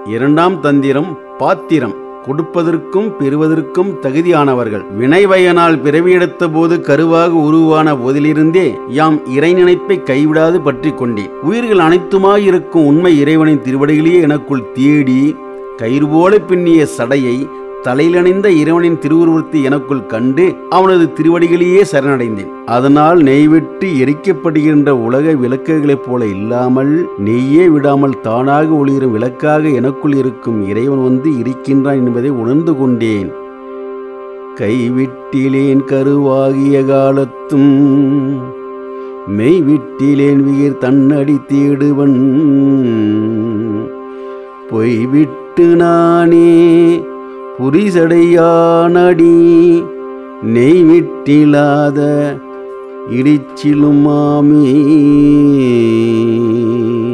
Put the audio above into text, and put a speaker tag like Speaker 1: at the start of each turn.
Speaker 1: இரண்டாம் தந்திரம் பாத்திரம் கொடுப்பதற்கும் பெறுவதற்கும் தகுதியானவர்கள் வினைவயனால் பிறவியெடுத்த போது கருவாக உருவான போதிலிருந்தே யாம் இறை நினைப்பை கைவிடாது பற்றி கொண்டேன் உயிர்கள் அனைத்துமாயிருக்கும் உண்மை இறைவனின் திருவடிகளையே எனக்குள் தேடி கயிறு போல பின்னிய சடையை தலையிலணிந்த இறைவனின் திருவுருவத்தை எனக்குள் கண்டு அவனது திருவடிகளையே சரணடைந்தேன் அதனால் நெய்விட்டு எரிக்கப்படுகின்ற உலக விளக்குகளைப் போல இல்லாமல் நெய்யே விடாமல் தானாக ஒளிரும் விளக்காக எனக்குள் இருக்கும் இறைவன் வந்து இருக்கின்றான் என்பதை உணர்ந்து கொண்டேன் கைவிட்டிலேன் கருவாகிய காலத்தும் மெய்விட்டிலேன் உயிர் தன்னடி தேடுவன் பொய்விட்டு நானே புரிசடையானடி நெய்விட்டிலாத இடிச்சிலும் மாமே